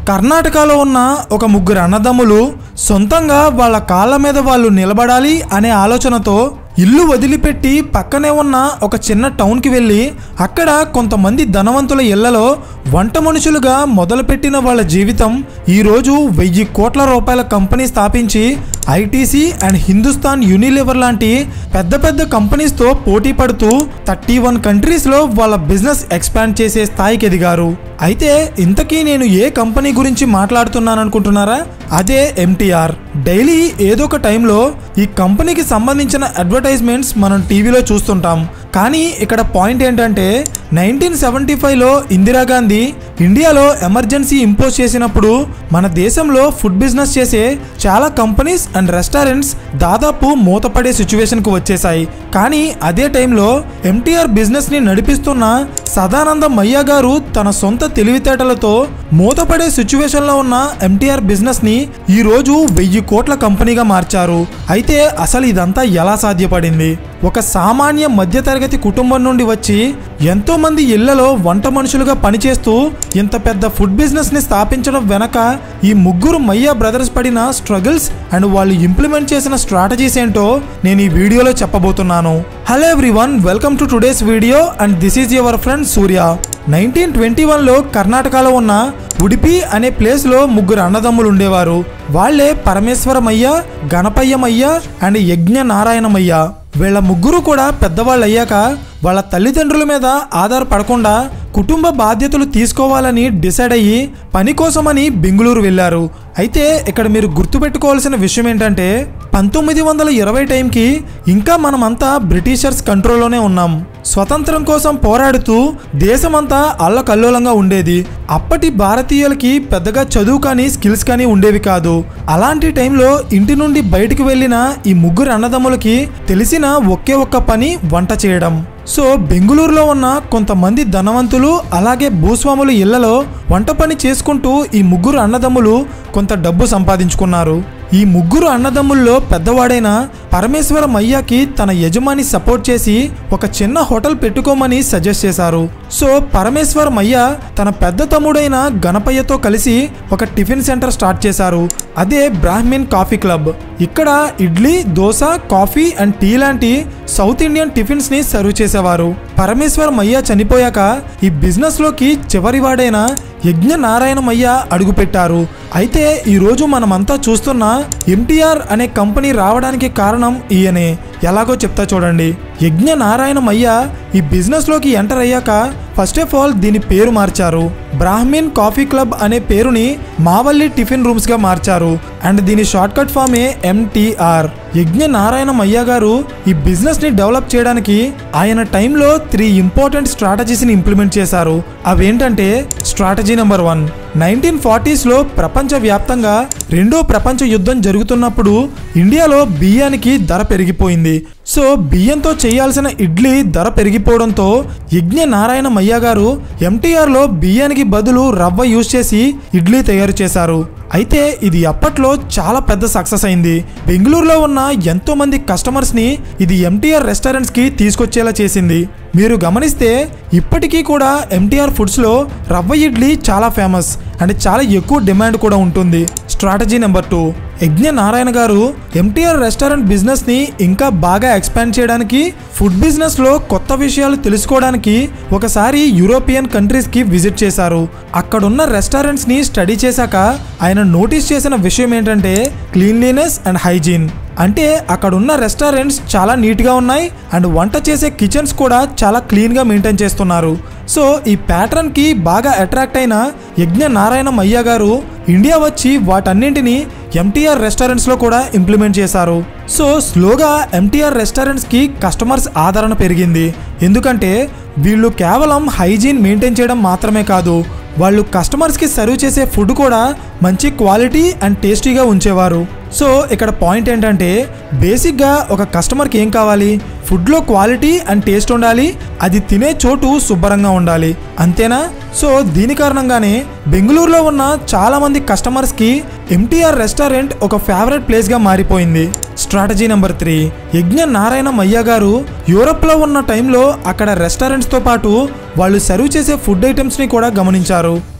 కర్ణాటకలో ఉన్న ఒక ముగ్గురు అన్నదమ్ములు సొంతంగా వాళ్ళ కాళ్ళ మీద వాళ్ళు నిలబడాలి అనే ఆలోచనతో ఇల్లు వదిలిపెట్టి పక్కనే ఉన్న ఒక చిన్న టౌన్కి వెళ్ళి అక్కడ కొంతమంది ధనవంతుల ఇళ్లలో వంట మనుషులుగా మొదలుపెట్టిన వాళ్ళ జీవితం ఈరోజు వెయ్యి కోట్ల రూపాయల కంపెనీ స్థాపించి ఐటీసీ అండ్ హిందుస్థాన్ యూనిలివర్ లాంటి పెద్ద పెద్ద కంపెనీస్తో పోటీ పడుతూ థర్టీ వన్ కంట్రీస్లో వాళ్ళ బిజినెస్ ఎక్స్పాండ్ చేసే స్థాయికి ఎదిగారు అయితే ఇంతకీ నేను ఏ కంపెనీ గురించి మాట్లాడుతున్నాను అనుకుంటున్నారా అదే ఎంటీఆర్ డైలీ ఏదో ఒక టైంలో ఈ కంపెనీకి సంబంధించిన అడ్వర్టైజ్మెంట్స్ మనం టీవీలో చూస్తుంటాం కానీ ఇక్కడ పాయింట్ ఏంటంటే నైన్టీన్ సెవెంటీ ఫైవ్లో ఇందిరాగాంధీ ఇండియాలో ఎమర్జెన్సీ ఇంపోజ్ చేసినప్పుడు మన దేశంలో ఫుడ్ బిజినెస్ చేసే చాలా కంపెనీస్ అండ్ రెస్టారెంట్స్ దాదాపు మూతపడే సిచ్యువేషన్కు వచ్చేసాయి కానీ అదే టైంలో ఎంటీఆర్ బిజినెస్ని నడిపిస్తున్న సదానంద మయ్య గారు తన సొంత తెలివితేటలతో మూతపడే సిచ్యువేషన్లో ఉన్న ఎంటీఆర్ బిజినెస్ని ఈరోజు వెయ్యి కోట్ల కంపెనీగా మార్చారు అయితే అసలు ఇదంతా ఎలా సాధ్యపడింది ఒక సామాన్య మధ్యతరగతి కుటుంబం నుండి వచ్చి ఎంతో మంది ఇళ్లలో వంట మనుషులుగా పనిచేస్తూ ఇంత పెద్ద ఫుడ్ బిజినెస్ ని స్థాపించడం వెనక ఈ ముగ్గురు మయ్య బ్రదర్స్ పడిన స్ట్రగుల్స్ అండ్ వాళ్ళు ఇంప్లిమెంట్ చేసిన స్ట్రాటజీస్ ఏంటో నేను ఈ వీడియోలో చెప్పబోతున్నాను hello everyone welcome to today's video and this is your friend Surya nineteen twenty వన్లో కర్ణాటకలో ఉన్న ఉడిపి అనే ప్లేస్లో ముగ్గురు అన్నదమ్ములు ఉండేవారు వాళ్ళే పరమేశ్వరమయ్య గణపయ్యమయ్య అండ్ యజ్ఞ నారాయణమయ్య వీళ్ళ ముగ్గురు కూడా పెద్దవాళ్ళు అయ్యాక వాళ్ళ తల్లిదండ్రుల మీద ఆధారపడకుండా కుటుంబ బాధ్యతలు తీసుకోవాలని డిసైడ్ అయ్యి పని కోసమని బెంగళూరు వెళ్ళారు అయితే ఇక్కడ మీరు గుర్తుపెట్టుకోవాల్సిన విషయం ఏంటంటే పంతొమ్మిది వందల ఇరవై టైంకి ఇంకా మనమంతా బ్రిటిషర్స్ కంట్రోల్లోనే ఉన్నాం స్వతంత్రం కోసం పోరాడుతూ దేశమంతా అల్లకల్లోలంగా ఉండేది అప్పటి భారతీయులకి పెద్దగా చదువు కానీ స్కిల్స్ కానీ ఉండేవి కాదు అలాంటి టైంలో ఇంటి నుండి బయటికి వెళ్ళిన ఈ ముగ్గురు అన్నదమ్ములకి తెలిసిన ఒకే ఒక్క పని వంట చేయడం సో బెంగుళూరులో ఉన్న కొంతమంది ధనవంతులు అలాగే భూస్వాముల ఇళ్లలో వంట పని చేసుకుంటూ ఈ ముగ్గురు అన్నదమ్ములు కొంత డబ్బు సంపాదించుకున్నారు ఈ ముగ్గురు అన్నదమ్ముల్లో పెద్దవాడైన పరమేశ్వర మయ్యాకి తన యజమాని సపోర్ట్ చేసి ఒక చిన్న హోటల్ పెట్టుకోమని సజెస్ట్ చేశారు సో పరమేశ్వర మయ్య తన పెద్ద తమ్ముడైన గణపయ్యతో కలిసి ఒక టిఫిన్ సెంటర్ స్టార్ట్ చేశారు అదే బ్రాహ్మిన్ కాఫీ క్లబ్ ఇక్కడ idli dosa coffee and tea లాంటి సౌత్ ఇండియన్ టిఫిన్స్ ని సర్వ్ చేసేవారు పరమేశ్వర మయ్య చనిపోయాక ఈ బిజినెస్ లోకి చివరివాడైన యజ్ఞ నారాయణమయ్య అడుగుపెట్టారు అయితే ఈరోజు మనమంతా చూస్తున్న ఎంటీఆర్ అనే కంపెనీ రావడానికి కారణం ఈయనే ఎలాగో చెప్తా చూడండి యజ్ఞ నారాయణమయ్య ఈ బిజినెస్లోకి ఎంటర్ అయ్యాక ఫస్ట్ ఆఫ్ ఆల్ దీని పేరు మార్చారు బ్రాహ్మిన్ కాఫీ క్లబ్ అనే పేరుని మావల్లి టిఫిన్ రూమ్స్గా మార్చారు అండ్ దీని షార్ట్ కట్ ఫామే ఎంటీఆర్ యజ్ఞ నారాయణమయ్య గారు ఈ బిజినెస్ని డెవలప్ చేయడానికి ఆయన టైంలో త్రీ ఇంపార్టెంట్ స్ట్రాటజీస్ని ఇంప్లిమెంట్ చేశారు అవేంటంటే స్ట్రాటజీ నెంబర్ వన్ నైన్టీన్ ఫార్టీస్లో ప్రపంచవ్యాప్తంగా రెండో ప్రపంచ యుద్ధం జరుగుతున్నప్పుడు ఇండియాలో బియ్యానికి ధర పెరిగిపోయింది సో బియ్యంతో చేయాల్సిన ఇడ్లీ ధర పెరిగిపోవడంతో యజ్ఞ నారాయణ మయ్య గారు ఎంటీఆర్లో బియ్యానికి బదులు రవ్వ యూజ్ చేసి ఇడ్లీ తయారు చేశారు అయితే ఇది అప్పట్లో చాలా పెద్ద సక్సెస్ అయింది బెంగళూరులో ఉన్న ఎంతో మంది కస్టమర్స్ని ఇది ఎంటీఆర్ రెస్టారెంట్స్కి తీసుకొచ్చేలా చేసింది మీరు గమనిస్తే ఇప్పటికీ కూడా ఎంటీఆర్ ఫుడ్స్లో రవ్వ ఇడ్లీ చాలా ఫేమస్ అండ్ చాలా ఎక్కువ డిమాండ్ కూడా ఉంటుంది స్ట్రాటజీ నెంబర్ టూ యజ్ఞ నారాయణ గారు ఎంటీఆర్ రెస్టారెంట్ బిజినెస్ని ఇంకా బాగా ఎక్స్పాండ్ చేయడానికి ఫుడ్ బిజినెస్లో కొత్త విషయాలు తెలుసుకోవడానికి ఒకసారి యూరోపియన్ కంట్రీస్కి విజిట్ చేశారు అక్కడున్న రెస్టారెంట్స్ని స్టడీ చేశాక ఆయన నోటీస్ చేసిన విషయం ఏంటంటే క్లీన్లీనెస్ అండ్ హైజీన్ అంటే అక్కడున్న రెస్టారెంట్స్ చాలా నీట్గా ఉన్నాయి అండ్ వంట చేసే కిచెన్స్ కూడా చాలా క్లీన్గా మెయింటైన్ చేస్తున్నారు సో ఈ ప్యాటర్న్కి బాగా అట్రాక్ట్ అయిన యజ్ఞ నారాయణ మయ్య గారు ఇండియా వచ్చి వాటన్నింటినీ ఎంటీఆర్ రెస్టారెంట్స్లో కూడా ఇంప్లిమెంట్ చేశారు సో స్లోగా ఎంటీఆర్ రెస్టారెంట్స్కి కస్టమర్స్ ఆదరణ పెరిగింది ఎందుకంటే వీళ్ళు కేవలం హైజీన్ మెయింటైన్ చేయడం మాత్రమే కాదు వాళ్ళు కస్టమర్స్కి సర్వ్ చేసే ఫుడ్ కూడా మంచి క్వాలిటీ అండ్ టేస్టీగా ఉంచేవారు సో ఇక్కడ పాయింట్ ఏంటంటే బేసిక్గా ఒక కస్టమర్కి ఏం కావాలి ఫుడ్లో క్వాలిటీ అండ్ టేస్ట్ ఉండాలి అది తినే చోటు శుభ్రంగా ఉండాలి అంతేనా సో దీని కారణంగానే బెంగళూరులో ఉన్న చాలామంది కస్టమర్స్కి ఎంటీఆర్ రెస్టారెంట్ ఒక ఫేవరెట్ ప్లేస్గా మారిపోయింది స్ట్రాటజీ నెంబర్ త్రీ యజ్ఞ నారాయణ మయ్య గారు యూరప్లో ఉన్న టైంలో అక్కడ రెస్టారెంట్స్తో పాటు వాళ్ళు సర్వ్ చేసే ఫుడ్ ఐటమ్స్ని కూడా గమనించారు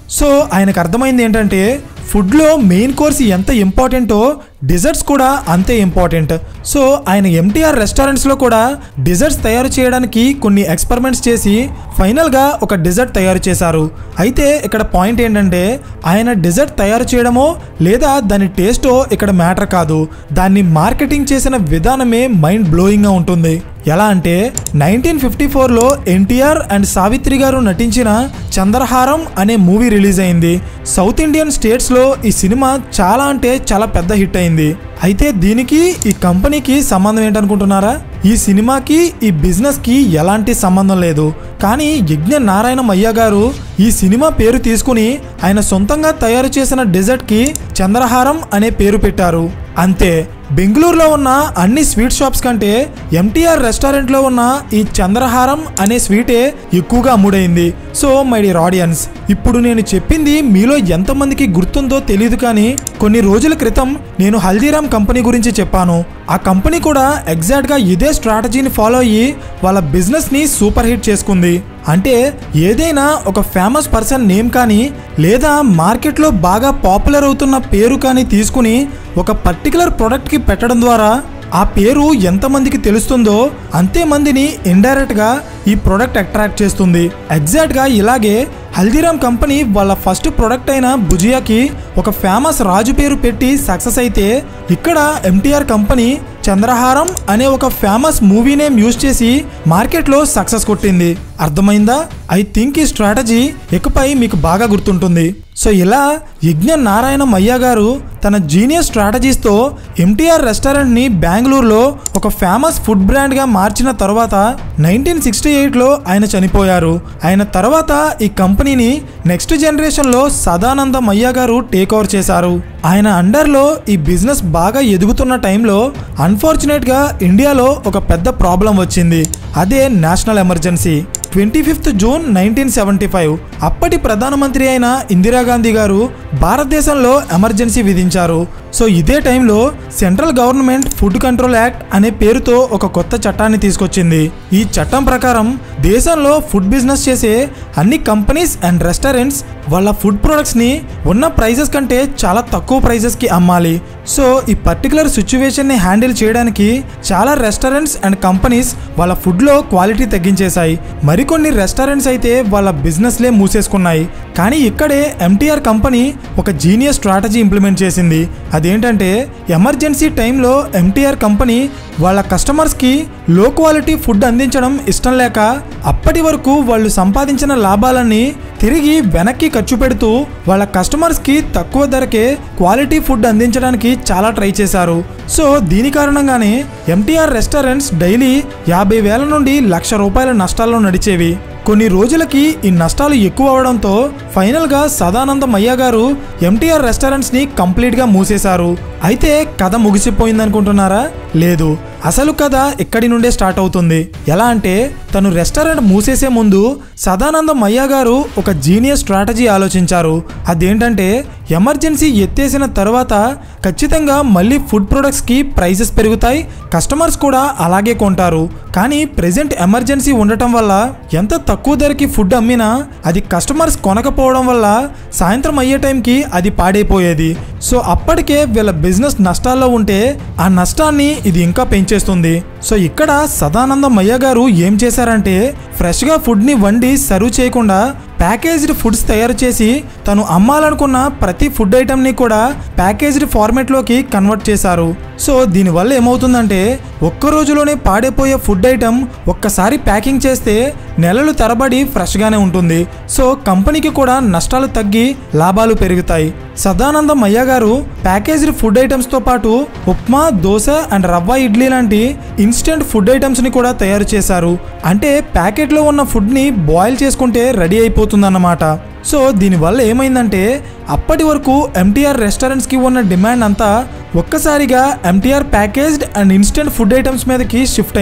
సో ఆయనకు అర్థమైంది ఏంటంటే ఫుడ్లో మెయిన్ కోర్స్ ఎంత ఇంపార్టెంటో డిజర్ట్స్ కూడా అంతే ఇంపార్టెంట్ సో ఆయన ఎంటీఆర్ రెస్టారెంట్స్లో కూడా డిజర్ట్స్ తయారు చేయడానికి కొన్ని ఎక్స్పెరిమెంట్స్ చేసి ఫైనల్గా ఒక డిజర్ట్ తయారు చేశారు అయితే ఇక్కడ పాయింట్ ఏంటంటే ఆయన డిజర్ట్ తయారు చేయడమో లేదా దాని టేస్టో ఇక్కడ మ్యాటర్ కాదు దాన్ని మార్కెటింగ్ చేసిన విధానమే మైండ్ బ్లోయింగ్గా ఉంటుంది ఎలా అంటే నైన్టీన్ ఫిఫ్టీ ఫోర్లో ఎన్టీఆర్ అండ్ సావిత్రి గారు నటించిన చంద్రహారం అనే మూవీ రిలీజ్ అయింది సౌత్ ఇండియన్ స్టేట్స్లో ఈ సినిమా చాలా అంటే చాలా పెద్ద హిట్ అయింది అయితే దీనికి ఈ కంపెనీకి సంబంధం ఏంటనుకుంటున్నారా ఈ సినిమాకి ఈ బిజినెస్కి ఎలాంటి సంబంధం లేదు కానీ యజ్ఞ నారాయణ మయ్య గారు ఈ సినిమా పేరు తీసుకుని ఆయన సొంతంగా తయారు చేసిన డెజర్ట్కి చంద్రహారం అనే పేరు పెట్టారు అంతే బెంగళూరులో ఉన్న అన్ని స్వీట్ షాప్స్ కంటే ఎంటీఆర్ రెస్టారెంట్లో ఉన్న ఈ చంద్రహారం అనే స్వీటే ఎక్కువగా అమ్ముడైంది సో మై డియర్ ఆడియన్స్ ఇప్పుడు నేను చెప్పింది మీలో ఎంతమందికి గుర్తుందో తెలియదు కానీ కొన్ని రోజుల క్రితం నేను హల్దీరామ్ కంపెనీ గురించి చెప్పాను ఆ కంపెనీ కూడా ఎగ్జాక్ట్గా ఇదే స్ట్రాటజీని ఫాలో అయ్యి వాళ్ళ బిజినెస్ని సూపర్ హిట్ చేసుకుంది అంటే ఏదైనా ఒక ఫేమస్ పర్సన్ నేమ్ కానీ లేదా మార్కెట్లో బాగా పాపులర్ అవుతున్న పేరు కానీ తీసుకుని ఒక పర్టికులర్ ప్రోడక్ట్కి పెట్టడం ద్వారా ఆ పేరు ఎంతమందికి తెలుస్తుందో అంతే మందిని ఇండైరెక్ట్గా ఈ ప్రోడక్ట్ అట్రాక్ట్ చేస్తుంది ఎగ్జాక్ట్గా ఇలాగే హల్దీరామ్ కంపెనీ వాళ్ళ ఫస్ట్ ప్రోడక్ట్ అయిన భుజియాకి ఒక ఫేమస్ రాజు పేరు పెట్టి సక్సెస్ అయితే ఇక్కడ ఎంటీఆర్ కంపెనీ చంద్రహారం అనే ఒక ఫేమస్ మూవీ నేమ్ యూజ్ చేసి మార్కెట్లో సక్సెస్ కొట్టింది అర్థమైందా ఐ థింక్ ఈ స్ట్రాటజీ ఇకపై మీకు బాగా గుర్తుంటుంది సో ఇలా యజ్ఞ నారాయణ మయ్య గారు తన జీనియస్ స్ట్రాటజీస్తో ఎంటీఆర్ రెస్టారెంట్ని బెంగళూరులో ఒక ఫేమస్ ఫుడ్ బ్రాండ్గా మార్చిన తర్వాత నైన్టీన్ సిక్స్టీ ఎయిట్లో ఆయన చనిపోయారు ఆయన తర్వాత ఈ కంపెనీని నెక్స్ట్ జనరేషన్లో సదానంద మయ్య గారు టేక్ ఓవర్ చేశారు ఆయన అండర్లో ఈ బిజినెస్ బాగా ఎదుగుతున్న టైంలో అన్ఫార్చునేట్గా ఇండియాలో ఒక పెద్ద ప్రాబ్లం వచ్చింది అదే national emergency twenty fifth June nineteen seventy five అప్పటి ప్రధానమంత్రి అయిన ఇందిరాగాంధీ గారు భారతదేశంలో ఎమర్జెన్సీ విధించారు సో ఇదే టైంలో central government food control act అనే పేరుతో ఒక కొత్త చట్టాన్ని తీసుకొచ్చింది ఈ చట్టం ప్రకారం దేశంలో ఫుడ్ బిజినెస్ చేసే అన్ని కంపెనీస్ అండ్ రెస్టారెంట్స్ వాళ్ళ ఫుడ్ ప్రొడక్ట్స్ని ఉన్న ప్రైజెస్ కంటే చాలా తక్కువ ప్రైజెస్కి అమ్మాలి సో ఈ పర్టికులర్ సిచ్యువేషన్ని హ్యాండిల్ చేయడానికి చాలా రెస్టారెంట్స్ అండ్ కంపెనీస్ వాళ్ళ ఫుడ్లో క్వాలిటీ తగ్గించేశాయి మరికొన్ని రెస్టారెంట్స్ అయితే వాళ్ళ బిజినెస్లే మూసేసుకున్నాయి కానీ ఇక్కడే ఎంటీఆర్ కంపెనీ ఒక జీనియస్ స్ట్రాటజీ ఇంప్లిమెంట్ చేసింది అదేంటంటే ఎమర్జెన్సీ టైంలో ఎంటీఆర్ కంపెనీ వాళ్ళ కస్టమర్స్కి లో క్వాలిటీ ఫుడ్ అందించడం ఇష్టం లేక అప్పటి వరకు వాళ్ళు సంపాదించిన లాభాలన్నీ తిరిగి వెనక్కి ఖర్చు పెడుతూ వాళ్ళ కస్టమర్స్కి తక్కువ ధరకే క్వాలిటీ ఫుడ్ అందించడానికి చాలా ట్రై చేశారు సో దీని కారణంగానే ఎంటీఆర్ రెస్టారెంట్స్ డైలీ యాభై వేల నుండి లక్ష రూపాయల నష్టాల్లో నడిచేవి కొన్ని రోజులకి ఈ నష్టాలు ఎక్కువ అవడంతో ఫైనల్గా సదానంద మయ్య గారు ఎంటీఆర్ రెస్టారెంట్స్ని కంప్లీట్గా మూసేశారు అయితే కథ ముగిసిపోయిందనుకుంటున్నారా లేదు అసలు కథ ఇక్కడి నుండే స్టార్ట్ అవుతుంది ఎలా అంటే తను రెస్టారెంట్ మూసేసే ముందు సదానంద మయ్య గారు ఒక జీనియస్ స్ట్రాటజీ ఆలోచించారు అదేంటంటే ఎమర్జెన్సీ ఎత్తేసిన తర్వాత ఖచ్చితంగా మళ్ళీ ఫుడ్ ప్రొడక్ట్స్కి ప్రైసెస్ పెరుగుతాయి కస్టమర్స్ కూడా అలాగే కొంటారు కానీ ప్రెజెంట్ ఎమర్జెన్సీ ఉండటం వల్ల ఎంత తక్కువ ధరకి ఫుడ్ అమ్మినా అది కస్టమర్స్ కొనకపోవడం వల్ల సాయంత్రం అయ్యే టైంకి అది పాడైపోయేది సో అప్పటికే వీళ్ళ బిజినెస్ నష్టాల్లో ఉంటే ఆ నష్టాన్ని ఇది ఇంకా పెంచేస్తుంది సో ఇక్కడ సదానంద మయ్య గారు ఏం చేశారంటే ఫ్రెష్గా ఫుడ్ని వండి సర్వ్ చేయకుండా ప్యాకేజ్డ్ ఫుడ్స్ తయారు చేసి తను అమ్మాలనుకున్న ప్రతి ఫుడ్ ఐటమ్ని కూడా ప్యాకేజ్డ్ ఫార్మేట్లోకి కన్వర్ట్ చేశారు సో దీనివల్ల ఏమవుతుందంటే ఒక్క రోజులోనే పాడైపోయే ఫుడ్ ఐటమ్ ఒక్కసారి ప్యాకింగ్ చేస్తే నెలలు తరబడి ఫ్రెష్గానే ఉంటుంది సో కంపెనీకి కూడా నష్టాలు తగ్గి లాభాలు పెరుగుతాయి సదానంద మయ్య గారు ప్యాకేజ్డ్ ఫుడ్ ఐటమ్స్తో పాటు ఉప్మా దోశ అండ్ రవ్వ ఇడ్లీ లాంటి ఇన్స్టెంట్ ఫుడ్ ఐటమ్స్ని కూడా తయారు చేశారు అంటే ప్యాకెట్లో ఉన్న ఫుడ్ని బాయిల్ చేసుకుంటే రెడీ అయిపోతుందన్నమాట సో దీనివల్ల ఏమైందంటే అప్పటి వరకు ఎంటీఆర్ రెస్టారెంట్స్కి ఉన్న డిమాండ్ అంతా ఒక్కసారిగా MTR packaged and instant food items మీదకి షిఫ్ట్ అయింది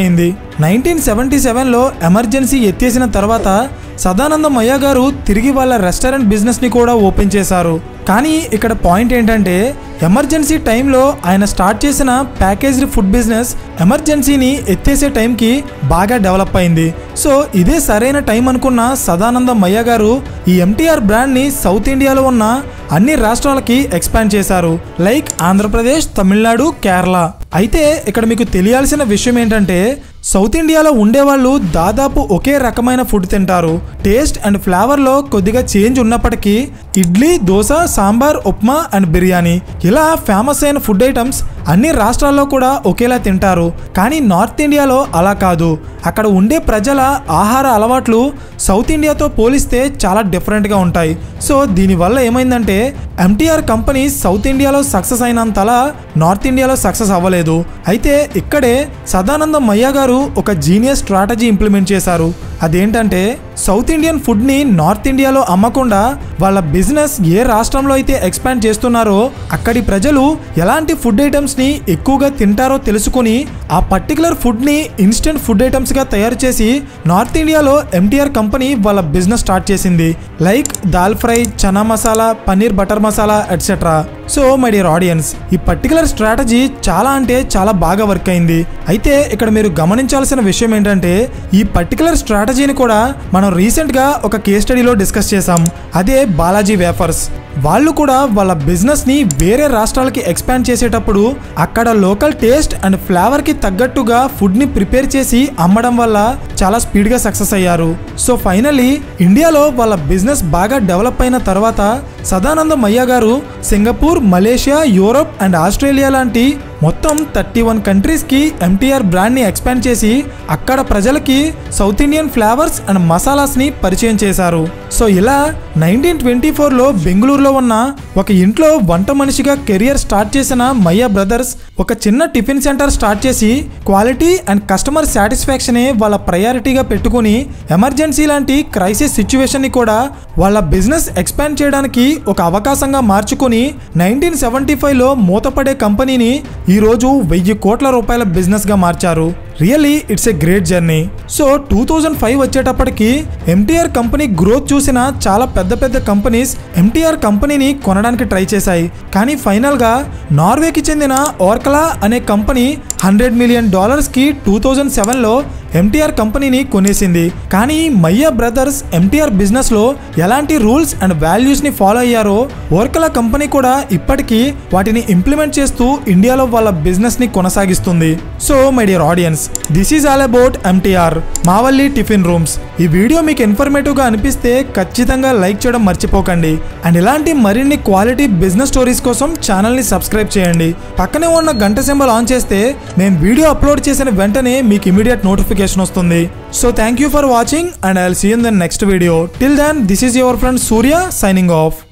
నైన్టీన్ సెవెంటీ సెవెన్లో ఎమర్జెన్సీ ఎత్తేసిన తర్వాత సదానందం అయ్య గారు తిరిగి వాళ్ళ రెస్టారెంట్ బిజినెస్ని కూడా ఓపెన్ చేశారు కానీ ఇక్కడ పాయింట్ ఏంటంటే ఎమర్జెన్సీ టైంలో ఆయన స్టార్ట్ చేసిన ప్యాకేజ్డ్ ఫుడ్ బిజినెస్ ఎమర్జెన్సీని ఎత్తేసే టైంకి బాగా డెవలప్ అయింది సో ఇదే సరైన టైం అనుకున్న సదానందం అయ్య గారు ఈ ఎంటీఆర్ బ్రాండ్ని సౌత్ ఇండియాలో ఉన్న అన్ని రాష్ట్రాలకి ఎక్స్పాండ్ చేశారు లైక్ ఆంధ్రప్రదేశ్ తమిళనాడు కేరళ అయితే ఇక్కడ మీకు తెలియాల్సిన విషయం ఏంటంటే సౌత్ ఇండియాలో ఉండేవాళ్ళు దాదాపు ఒకే రకమైన ఫుడ్ తింటారు టేస్ట్ అండ్ ఫ్లేవర్లో కొద్దిగా చేంజ్ ఉన్నప్పటికీ ఇడ్లీ దోశ సాంబార్ ఉప్మా అండ్ బిర్యానీ ఇలా ఫేమస్ అయిన ఫుడ్ ఐటమ్స్ అన్ని రాష్ట్రాల్లో కూడా ఒకేలా తింటారు కానీ నార్త్ ఇండియాలో అలా కాదు అక్కడ ఉండే ప్రజల ఆహార అలవాట్లు సౌత్ ఇండియాతో పోలిస్తే చాలా డిఫరెంట్గా ఉంటాయి సో దీనివల్ల ఏమైందంటే ఎంటీఆర్ కంపెనీ సౌత్ ఇండియాలో సక్సెస్ అయినంతలా నార్త్ ఇండియాలో సక్సెస్ అవ్వలేదు అయితే ఇక్కడే సదానందం మయ్య గారు ఒక జీనియస్ స్ట్రాటజీ ఇంప్లిమెంట్ చేశారు అదేంటంటే సౌత్ ఇండియన్ ఫుడ్ని నార్త్ ఇండియాలో అమ్మకుండా వాళ్ళ బిజినెస్ ఏ రాష్ట్రంలో అయితే ఎక్స్పాండ్ చేస్తున్నారో అక్కడి ప్రజలు ఎలాంటి ఫుడ్ ఐటమ్స్ని ఎక్కువగా తింటారో తెలుసుకుని ఆ పర్టికులర్ ఫుడ్ని ఇన్స్టెంట్ ఫుడ్ ఐటమ్స్గా తయారు చేసి నార్త్ ఇండియాలో ఎంటీఆర్ కంపెనీ వాళ్ళ బిజినెస్ స్టార్ట్ చేసింది like dal fry chana masala paneer butter masala etcetera so my dear audience ఈ పర్టికులర్ స్ట్రాటజీ చాలా అంటే చాలా బాగా వర్క్ అయింది అయితే ఇక్కడ మీరు గమనించాల్సిన విషయం ఏంటంటే ఈ పర్టికులర్ స్ట్రాటజీని కూడా మనం రీసెంట్గా ఒక కేస్ స్టడీలో డిస్కస్ చేసాం అదే బాలాజీ వేఫర్స్ వాళ్ళు కూడా వాళ్ళ బిజినెస్ని వేరే రాష్ట్రాలకి ఎక్స్పాండ్ చేసేటప్పుడు అక్కడ లోకల్ టేస్ట్ అండ్ ఫ్లేవర్కి తగ్గట్టుగా ఫుడ్ని ప్రిపేర్ చేసి అమ్మడం వల్ల చాలా స్పీడ్గా సక్సెస్ అయ్యారు సో ఫైనలీ ఇండియాలో వాళ్ళ బిజినెస్ బాగా డెవలప్ అయిన తర్వాత సదానందం అయ్య గారు Singapore Malaysia Europe and Australia లాంటి మొత్తం థర్టీ వన్ కంట్రీస్కి ఎంటీఆర్ బ్రాండ్ని ఎక్స్పాండ్ చేసి అక్కడ ప్రజలకి సౌత్ ఇండియన్ ఫ్లేవర్స్ అండ్ మసాలాస్ని పరిచయం చేశారు సో ఇలా నైన్టీన్ ట్వంటీ ఫోర్లో బెంగళూరులో ఉన్న ఒక ఇంట్లో వంట మనిషిగా కెరియర్ స్టార్ట్ చేసిన మయ్య బ్రదర్స్ ఒక చిన్న టిఫిన్ సెంటర్ స్టార్ట్ చేసి క్వాలిటీ అండ్ కస్టమర్ సాటిస్ఫాక్షనే వాళ్ళ ప్రయారిటీగా పెట్టుకుని ఎమర్జెన్సీ లాంటి క్రైసిస్ సిచ్యువేషన్ని కూడా వాళ్ళ బిజినెస్ ఎక్స్పాండ్ చేయడానికి ఒక అవకాశంగా మార్చుకుని నైన్టీన్ సెవెంటీ ఫైవ్లో మూతపడే కంపెనీని ఈరోజు వెయ్యి కోట్ల రూపాయల బిజినెస్గా మార్చారు really it's a great journey so two thousand five వచ్చేటప్పటికి ఎంటీఆర్ కంపెనీ గ్రోత్ చూసిన చాలా పెద్ద పెద్ద కంపెనీస్ ఎంటీఆర్ కంపెనీని కొనడానికి ట్రై చేశాయి కానీ ఫైనల్గా నార్వేకి చెందిన ఓర్కలా అనే కంపెనీ హండ్రెడ్ మిలియన్ డాలర్స్కి టూ థౌజండ్ సెవెన్లో ఎంటీఆర్ కంపెనీని కొనేసింది కానీ మయ్య బ్రదర్స్ ఎంటీఆర్ బిజినెస్లో ఎలాంటి రూల్స్ అండ్ వాల్యూస్ని ఫాలో అయ్యారో ఓర్కలా కంపెనీ కూడా ఇప్పటికీ వాటిని ఇంప్లిమెంట్ చేస్తూ ఇండియాలో వాళ్ళ బిజినెస్ని కొనసాగిస్తుంది so my dear audience this is all about MTR Mavalli tiffin rooms ఈ వీడియో మీకు ఇన్ఫర్మేటివ్గా అనిపిస్తే ఖచ్చితంగా లైక్ చేయడం మర్చిపోకండి అండ్ ఇలాంటి మరిన్ని క్వాలిటీ బిజినెస్ స్టోరీస్ కోసం ఛానల్ని సబ్స్క్రైబ్ చేయండి పక్కనే ఉన్న గంట సింబల్ ఆన్ చేస్తే మేము వీడియో అప్లోడ్ చేసిన వెంటనే మీకు ఇమీడియట్ నోటిఫికేషన్ వస్తుంది so thank you for watching and I see in the next video till then this is your friend Surya signing of